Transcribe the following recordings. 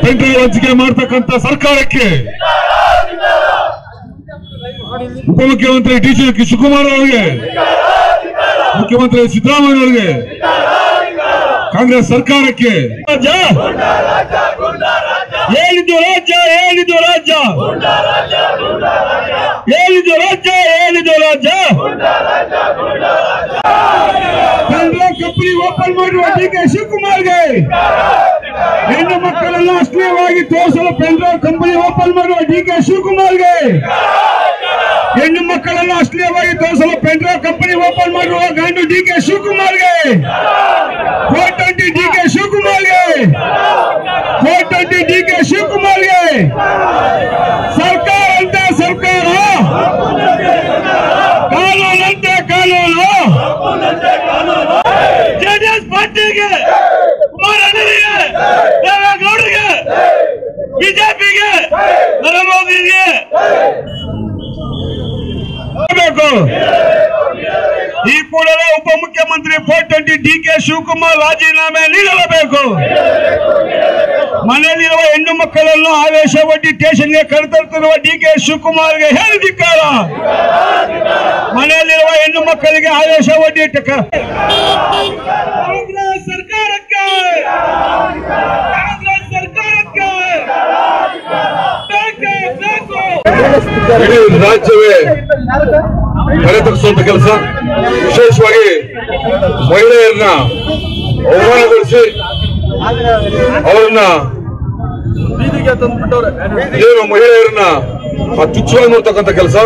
pen drive ಹಂಚಿಕೆ ಮಾಡ್ತಕ್ಕಂಥ ಸರ್ಕಾರಕ್ಕೆ ಉಪಮುಖ್ಯಮಂತ್ರಿ ಡಿ ಸಿ ಶಿವಕುಮಾರ್ ಅವರಿಗೆ ಮುಖ್ಯಮಂತ್ರಿ ಸಿದ್ದರಾಮಯ್ಯ ಅವರಿಗೆ ಕಾಂಗ್ರೆಸ್ ಸರ್ಕಾರಕ್ಕೆ ರಾಜ್ಯ ಹೇಳಿದ್ದು ರಾಜ್ಯ ಹೇಳಿದ್ದು ರಾಜ್ಯ ಹೇಳಿದ್ದು ರಾಜ್ಯ ಹೇಳಿದ್ದು ರಾಜ್ಯ ಪೆಂಡ್ರೈವ್ ಕಂಪನಿ ಓಪನ್ ಮಾಡುವ ಡಿ ಕೆ ಶಿವಕುಮಾರ್ಗೆ ಹೆಣ್ಣು ಮಕ್ಕಳೆಲ್ಲ ಅಶ್ಲೀಯವಾಗಿ ತೋರಿಸಲು ಪೆಂಡ್ರೈವ್ ಕಂಪನಿ ಓಪನ್ ಮಾಡುವ ಡಿ ಕೆ ಶಿವಕುಮಾರ್ಗೆ ಹೆಣ್ಣು ಮಕ್ಕಳೆಲ್ಲ ಅಶ್ಲೀಯವಾಗಿ ತೋರಿಸಲು ಪೆಂಡ್ರೈವ್ ಕಂಪನಿ ಓಪನ್ ಮಾಡುವ ಗಂಡು ಡಿ ಕೆ ಶಿವಕುಮಾರ್ಗೆ ಫೋರ್ ಟ್ವೆಂಟಿ ಡಿ ಕೆ ಶಿವಕುಮಾರ್ಗೆ ಫೋರ್ ಟ್ವೆಂಟಿ ಡಿ ಕೆ ಶಿವಕುಮಾರ್ಗೆ ಸರ್ಕಾರ ಅಂತ ಸರ್ಕಾರ ಕಾನೂನಂತೆ ಕಾನೂನು ಜೆಡಿಎಸ್ ಪಾರ್ಟಿಗೆ ಕುಮಾರಣ್ಣನಿಗೆ ದೇವೇಗೌಡರಿಗೆ ಬಿಜೆಪಿಗೆ ನರೇಂದ್ರ ಮೋದಿಗೆ ಬೇಕು ಈ ಕೂಡಲೇ ಉಪಮುಖ್ಯಮಂತ್ರಿ four twenty D K Shivakumar ರಾಜೀನಾಮೆ ನೀಡಲೇಬೇಕು ಮನೆಯಲ್ಲಿರುವ ಹೆಣ್ಣು ಮಕ್ಕಳನ್ನು ಆವೇಶ ಒಡ್ಡಿ ಸ್ಟೇಷನ್ಗೆ ಕರೆತರುತ್ತಿರುವ ಡಿ ಕೆ ಶಿವಕುಮಾರ್ಗೆ ಹೇಳಿದಿಕ್ಕಾರ ಮನೆಯಲ್ಲಿರುವ ಹೆಣ್ಣು ಮಕ್ಕಳಿಗೆ ಆವೇಶ ಒಡ್ಡಿ ಟಕ- ಕಾಂಗ್ರೆಸ್ ಸರ್ಕಾರಕ್ಕೆ ಕಾಂಗ್ರೆಸ್ ಸರ್ಕಾರಕ್ಕೆ ಬೇಕೇ ಬೇಕು ಇಡೀ ರಾಜ್ಯವೇ ಕರೆತರಿಸುವಂತ ಕೆಲಸ ವಿಶೇಷವಾಗಿ ಮಹಿಳೆಯರನ್ನ ಅವಮಾನಗೊಳಿಸಿ ಅವರನ್ನ ಏನು ಮಹಿಳೆಯರನ್ನ ಆ ತುಚ್ಛವಾಗಿ ನೋಡ್ತಕ್ಕಂಥ ಕೆಲಸ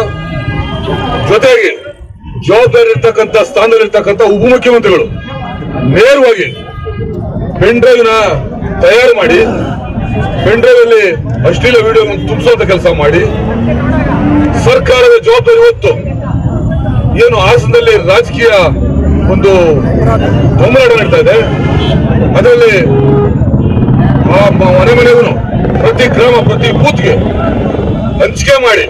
ಜೊತೆಗೆ ಜವಾಬ್ದಾರಿ ಇರ್ತಕ್ಕಂಥ ಸ್ಥಾನದಲ್ಲಿರ್ತಕ್ಕಂಥ ಉಪಮುಖ್ಯಮಂತ್ರಿಗಳು ನೇರವಾಗಿ ಪೆನ್ಡ್ರೈವ್ ನ ತಯಾರು ಮಾಡಿ ಪೆನ್ಡ್ರೈವ್ ಅಲ್ಲಿ ಅಶ್ಲೀಲ ವಿಡಿಯೋ ತುಂಬಿಸುವಂತ ಕೆಲಸ ಮಾಡಿ ಸರ್ಕಾರದ ಜವಾಬ್ದಾರಿ ಹೊತ್ತು ಏನು ಹಾಸನದಲ್ಲಿ ರಾಜಕೀಯ ಒಂದು ಹೋರಾಟ ನಡೀತಾ ಇದೆ ಅದರಲ್ಲಿ ಆ ಮ- ಮನೆ ಮನೆಗೂ ಪ್ರತಿ ಗ್ರಾಮ ಪ್ರತಿ ಬೂತ್ಗೆ ಹಂಚಿಕೆ ಮಾಡಿ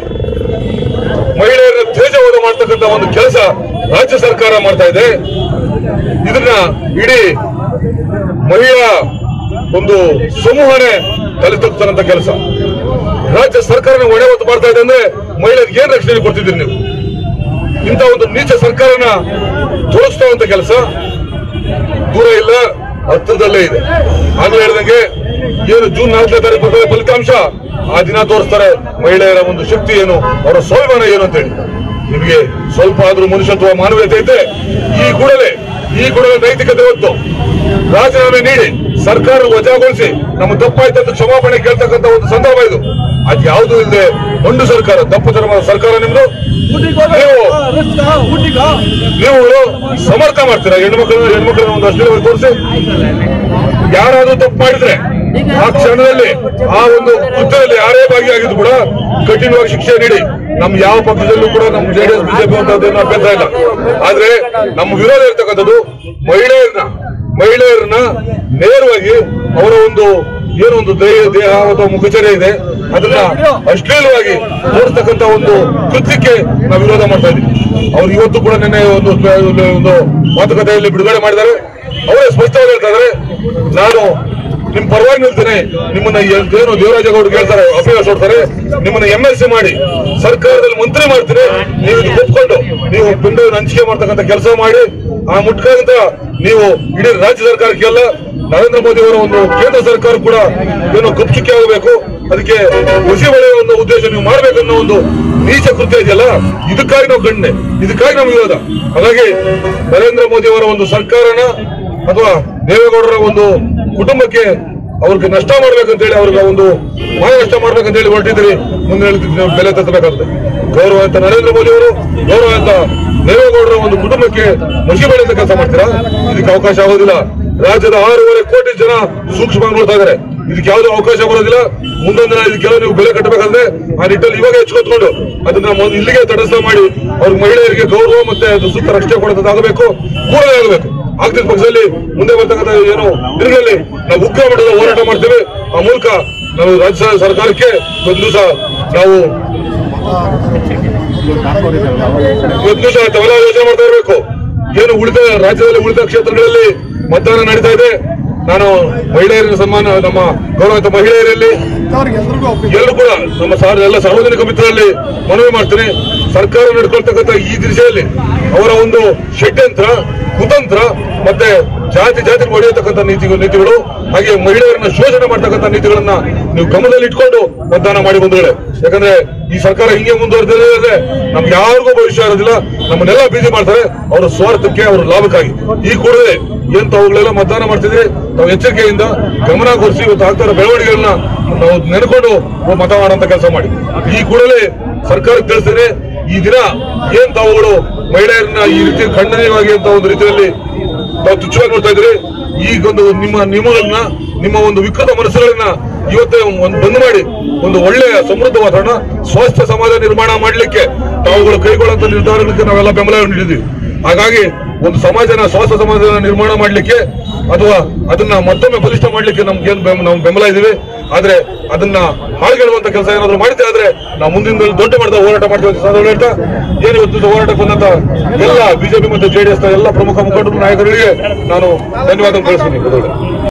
ಮಹಿಳೆಯರ ತೇಜವಾದ ಮಾಡ್ತಕ್ಕಂಥ ಒಂದು ಕೆಲಸ ರಾಜ್ಯ ಸರ್ಕಾರ ಮಾಡ್ತಾ ಇದೆ ಇದನ್ನ ಇಡೀ ಮಹಿಳಾ ಒಂದು ಸಮೂಹನೇ ತಲೆ ತಗ್ತಾರಂತ ಕೆಲಸ ರಾಜ್ಯ ಸರ್ಕಾರನ ಹೊಣೆ ಹೊತ್ತು ಮಾಡ್ತಾ ಇದೆ ಅಂದ್ರೆ ಮಹಿಳೆಯರಿಗೆ ಏನ್ ರಕ್ಷಣೆ ಕೊಡ್ತಿದ್ದೀರಿ ನೀವು ಇಂಥ ಒಂದು ನೀಚ ಸರ್ಕಾರನ ತೋರಿಸ್ತಾ ಕೆಲಸ ದೂರ ಇಲ್ಲ ಹತ್ತಿರದಲ್ಲೇ ಇದೆ ಆಗ್ಲೇ ಹೇಳ್ದಂಗೆ ಏನು ಜೂನ್ ನಾಲ್ಕನೇ ತಾರೀಕು ಬರ್ತದೆ ಫಲಿತಾಂಶ ಆ ದಿನ ತೋರಿಸ್ತಾರೆ ಮಹಿಳೆಯರ ಒಂದು ಶಕ್ತಿ ಏನು ಅವರ ಸ್ವಾಭಿಮಾನ ಏನು ಅಂತೇಳಿ ನಿಮಗೆ ಸ್ವಲ್ಪ ಆದ್ರೂ ಮನುಷ್ಯತ್ವ ಮಾನವೀಯತೆ ಇದ್ರೆ ಈ ಕೂಡಲೇ ಈ ಕೂಡಲೇ ನೈತಿಕತೆ ಹೊತ್ತು ರಾಜೀನಾಮೆ ನೀಡಿ ಸರ್ಕಾರ ವಜಾಗೊಳಿಸಿ ನಮ್ಮ ತಪ್ಪಾಯ್ತು ಅಂತ ಕ್ಷಮಾಪಣೆ ಕೇಳ್ತಕ್ಕಂಥ ಒಂದು ಸಂದರ್ಭ ಇದು ಅದ್ ಯಾವುದು ಇಲ್ಲದೆ ಒಂದು ಸರ್ಕಾರ ತಪ್ಪು ಧರ್ಮದ ಸರ್ಕಾರ ನಿಮ್ದು ನೀವು ನೀವು ಸಮರ್ಥ ಮಾಡ್ತೀರಾ ಹೆಣ್ಮಕ್ಳನ್ನ ಹೆಣ್ಮಕ್ಳನ್ನ ಒಂದು ಅಶ್ಲೀಲವಾಗಿ ತೋರಿಸಿ ಯಾರಾದ್ರೂ ತಪ್ಪು ಮಾಡಿದ್ರೆ ಆ ಕ್ಷಣದಲ್ಲಿ ಆ ಒಂದು ಕೃತ್ಯದಲ್ಲಿ ಯಾರೇ ಭಾಗಿಯಾಗಿದ್ದು ಕೂಡ ಕಠಿಣವಾಗಿ ಶಿಕ್ಷೆ ನೀಡಿ ನಮ್ ಯಾವ ಪಕ್ಷದಲ್ಲೂ ಕೂಡ ನಮ್ ಜೆಡಿಎಸ್ ಬಿಜೆಪಿ ಅಂತದ್ದೇನು ಅಭ್ಯಂತರ ಇಲ್ಲ ಆದ್ರೆ ನಮ್ಮ ವಿರೋಧ ಇರ್ತಕ್ಕಂಥದ್ದು ಮಹಿಳೆಯರನ್ನ ಮಹಿಳೆಯರನ್ನ ನೇರವಾಗಿ ಅವರ ಒಂದು ಏನೋ ಒಂದು ದೇಹ ದೇಹ ಅಥವಾ ಮುಖಚರ್ಯ ಇದೆ ಅದನ್ನ ಅಶ್ಲೀಲವಾಗಿ ತೋರಿಸ್ತಕ್ಕಂಥ ಒಂದು ಕೃತ್ಯಕ್ಕೆ ನಾವು ವಿರೋಧ ಮಾಡ್ತಾ ಇದ್ದೀವಿ ಅವ್ರು ಇವತ್ತು ಕೂಡ ನಿನ್ನೆ ಒಂದು ಒಂದು ಮಾತುಕತೆಯಲ್ಲಿ ಬಿಡುಗಡೆ ಮಾಡಿದ್ದಾರೆ ಅವರೇ ಸ್ಪಷ್ಟವಾಗಿ ಹೇಳ್ತಾ ಇದ್ದಾರೆ ನಾನು ನಿಮ್ ಪರವಾಗಿ ನಿಲ್ತೇನೆ ನಿಮ್ಮನ್ನ ಎ- ಏನು ದೇವರಾಜೇಗೌಡರು ಹೇಳ್ತಾರೆ ಅಭಿಲಾಷ್ ಹೊಡ್ತಾರೆ ನಿಮ್ಮನ್ನ ಎಂ ಎಲ್ ಸಿ ಮಾಡಿ ಸರ್ಕಾರದಲ್ಲಿ ಮಂತ್ರಿ ಮಾಡ್ತೀನಿ ನೀವು ಇದು ಒಪ್ಕೊಂಡು ನೀವು ಪಿಂಡ ಹಂಚಿಕೆ ಮಾಡ್ತಕ್ಕಂಥ ಕೆಲಸ ಮಾಡಿ ಆ ಮುಟ್ಕಾಗಿಂತ ನೀವು ಇಡೀ ರಾಜ್ಯ ಸರ್ಕಾರಕ್ಕೆ ಅಲ್ಲ ನರೇಂದ್ರ ಮೋದಿ ಅವರ ಒಂದು ಕೇಂದ್ರ ಸರ್ಕಾರ ಕೂಡ ಏನು ಕಪ್ಚುಕ್ಕಿ ಆಗಬೇಕು ಅದಕ್ಕೆ ಕೃಷಿ ಬೆಳೆಯುವ ಒಂದು ಉದ್ದೇಶ ನೀವು ಮಾಡ್ಬೇಕನ್ನೋ ಒಂದು ನೀಚ ಕೃತ್ಯ ಇದೆಯಲ್ಲ ಇದಕ್ಕಾಗಿ ನಾವು ಗಣ್ಯ ಇದಕ್ಕಾಗಿ ನಮ್ಮ ವಿರೋಧ ಹಾಗಾಗಿ ನರೇಂದ್ರ ಮೋದಿ ಅವರ ಒಂದು ಸರ್ಕಾರನ ಅಥವಾ ದೇವೇಗೌಡರ ಒಂದು ಕುಟುಂಬಕ್ಕೆ ಅವ್ರಿಗೆ ನಷ್ಟ ಮಾಡ್ಬೇಕಂತೇಳಿ ಅವ್ರಿಗೆ ಒಂದು ಮಾಯ ನಷ್ಟ ಮಾಡ್ಬೇಕಂತೇಳಿ ಹೊರಟಿದ್ದೀರಿ ಮುಂದೆ ಹೇಳ್ತಿದ್ದು ನೀವು ಬೆಲೆ ತತ್ತಬೇಕಾಗುತ್ತೆ ಗೌರವ ಅಂತ ನರೇಂದ್ರ ಮೋದಿ ಅವರು ಗೌರವ ಅಂತ ದೇವೇಗೌಡರ ಒಂದು ಕುಟುಂಬಕ್ಕೆ ಮುಗಿ ಬೆಳೆದ ಕೆಲಸ ಮಾಡ್ತೀರಾ ಇದಕ್ಕೆ ಅವಕಾಶ ಆಗೋದಿಲ್ಲ ರಾಜ್ಯದ ಆರೂವರೆ ಕೋಟಿ ಜನ ಸೂಕ್ಷ್ಮವಾಗಿ ನೋಡ್ತಾ ಇದಾರೆ ಇದಕ್ಕೆ ಯಾವ್ದು ಅವಕಾಶ ಬರೋದಿಲ್ಲ ಮುಂದೊಂದು ದಿನ ಇದಕ್ಕೆಲ್ಲ ನೀವು ಬೆಲೆ ಕಟ್ಟಬೇಕಂದ್ರೆ ಆ ನಿಟ್ಟಲ್ಲಿ ಇವಾಗ ಹೆಚ್ಚುಕೊತ್ಕೊಂಡು ಅದನ್ನ ಮೊದ್ಲು ಇಲ್ಲಿಗೆ ತಟಸ್ಥ ಮಾಡಿ ಅವ್ರ ಮಹಿಳೆಯರಿಗೆ ಗೌರವ ಮತ್ತೆ ಅದು ಸುತ್ತ ರಕ್ಷಣೆ ಕೊಡೋದಾಗಬೇಕು ಕೂಡಲೇ ಆಗಬೇಕು ಆಗ್ತಿದ್ದ ಪಕ್ಷದಲ್ಲಿ ಮುಂದೆ ಬರ್ತಕ್ಕಂಥ ಏನು ದಿನಗಳಲ್ಲಿ ನಾವು ಉಗ್ರ ಮಟ್ಟದ ಹೋರಾಟ ಮಾಡ್ತೇವೆ ಆ ಮೂಲಕ ನಾವು ರಾಜ್ಯ ಸರ್ಕಾರಕ್ಕೆ ಒಂದು ದಿವಸ ನಾವು ಒಂದು ದಿವಸ ತಾವೆಲ್ಲ ಯೋಚನೆ ಮಾಡ್ತಾ ಇರಬೇಕು ಏನು ಉಳಿದ ರಾಜ್ಯದಲ್ಲಿ ಉಳಿದ ಕ್ಷೇತ್ರಗಳಲ್ಲಿ ಮತದಾನ ನಡೀತಾ ಇದೆ ನಾನು ಮಹಿಳೆಯರ ಸನ್ಮಾನ ನಮ್ಮ ಗೌರವಿತ ಮಹಿಳೆಯರಲ್ಲಿ ಎಲ್ಲರೂ ಕೂಡ ನಮ್ಮ ಸಾರ್ ಎಲ್ಲ ಸಾರ್ವಜನಿಕ ಮಿತ್ರರಲ್ಲಿ ಮನವಿ ಮಾಡ್ತೀನಿ ಸರ್ಕಾರ ನಡ್ಕೊಳ್ತಕ್ಕಂಥ ಈ ದಿಶೆಯಲ್ಲಿ ಅವರ ಒಂದು ಷಡ್ಯಂತ್ರ ಕುತಂತ್ರ ಮತ್ತೆ ಜಾತಿ ಜಾತಿ ಹೊಡೆಯತಕ್ಕಂಥ ನೀತಿಗಳು ನೀತಿಗಳು ಹಾಗೆ ಮಹಿಳೆಯರನ್ನ ಶೋಷಣೆ ಮಾಡ್ತಕ್ಕಂಥ ನೀತಿಗಳನ್ನ ನೀವು ಗಮನದಲ್ಲಿ ಇಟ್ಕೊಂಡು ಮತದಾನ ಮಾಡಿ ಬಂಧುಗಳೇ ಯಾಕಂದ್ರೆ ಈ ಸರ್ಕಾರ ಹಿಂಗೆ ಮುಂದುವರೆದಿದ್ರೆ ನಮ್ಗೆ ಯಾರಿಗೂ ಭವಿಷ್ಯ ಇರೋದಿಲ್ಲ ನಮ್ಮನ್ನೆಲ್ಲ ಬೀದಿ ಮಾಡ್ತಾರೆ ಅವರ ಸ್ವಾರ್ಥಕ್ಕೆ ಅವರ ಲಾಭಕ್ಕಾಗಿ ಈ ಕೂಡಲೇ ಏನ್ ತಾವುಗಳೆಲ್ಲ ಮತದಾನ ಮಾಡ್ತಿದ್ರೆ ತಾವು ಎಚ್ಚರಿಕೆಯಿಂದ ಗಮನ ಕೊಡಿಸಿ ಇವತ್ತು ಆಗ್ತಾ ಬೆಳವಣಿಗೆಗಳನ್ನ ನಾವು ನೆನ್ಕೊಂಡು ಮತ ಮಾಡುವಂತ ಕೆಲಸ ಮಾಡಿ ಈ ಕೂಡಲೇ ಸರ್ಕಾರಕ್ಕೆ ತಿಳಿಸ್ತೇನೆ ಈ ದಿನ ಏನ್ ತಾವುಗಳು ಮಹಿಳೆಯರನ್ನ ಈ ರೀತಿ ಖಂಡನೀಯವಾಗಿ ಅಂತ ಒಂದು ರೀತಿಯಲ್ಲಿ ತಾವು ತುಚ್ಛವಾಗಿ ನೋಡ್ತಾ ಇದ್ರಿ ಈಗೊಂದು ನಿಮ್ಮ ನಿಯಮಗಳನ್ನ ನಿಮ್ಮ ಒಂದು ವಿಕೃತ ಮನಸ್ಸುಗಳನ್ನ ಇವತ್ತೇ ಒಂದು ಬಂದ್ ಮಾಡಿ ಒಂದು ಒಳ್ಳೆಯ ಸಮೃದ್ಧ ವಾತಾವರಣ ಸ್ವಾಸ್ಥ್ಯ ಸಮಾಜ ನಿರ್ಮಾಣ ಮಾಡಲಿಕ್ಕೆ ತಾವುಗಳು ಕೈಗೊಳ್ಳುವಂತ ನಿರ್ಧಾರಗಳಿಗೆ ನಾವೆಲ್ಲ ಬೆಂಬಲ ನೀಡಿದ್ದೀವಿ ಹಾಗಾಗಿ ಒಂದು ಸಮಾಜನ ಸ್ವಾಸ್ಥ್ಯ ಸಮಾಜನ ನಿರ್ಮಾಣ ಮಾಡಲಿಕ್ಕೆ ಅಥವಾ ಅದನ್ನ ಮತ್ತೊಮ್ಮೆ ಬಲಿಷ್ಠ ಮಾಡಲಿಕ್ಕೆ ನಮ್ಗೆ ಏನ್ ಬೆಂಬ- ನಾವು ಬೆಂಬಲ ಇದ್ದೀವಿ ಆದ್ರೆ ಅದನ್ನ ಹಾಳುಗೆಡುವಂತ ಕೆಲಸ ಏನಾದ್ರು ಮಾಡಿದ್ದೆ ಆದ್ರೆ ನಾವು ಮುಂದಿನ ದಿನದಲ್ಲಿ ದೊಡ್ಡ ಮಟ್ಟದ ಹೋರಾಟ ಮಾಡ್ತೀವಿ ಅಂತ ಸಂದರ್ಭ ಹೇಳ್ತಾ ಏನು ಇವತ್ತು ಹೋರಾಟಕ್ಕೆ ಬಂದಂತ ಎಲ್ಲ ಬಿಜೆಪಿ ಮತ್ತು ಜೆಡಿಎಸ್ ಎಲ್ಲ ಪ್ರಮುಖ ಮುಖಂಡರು ನಾಯಕರಿಗೆ ನಾನು ಧನ್ಯವಾದ ಕಳಿಸ್ತೀನಿ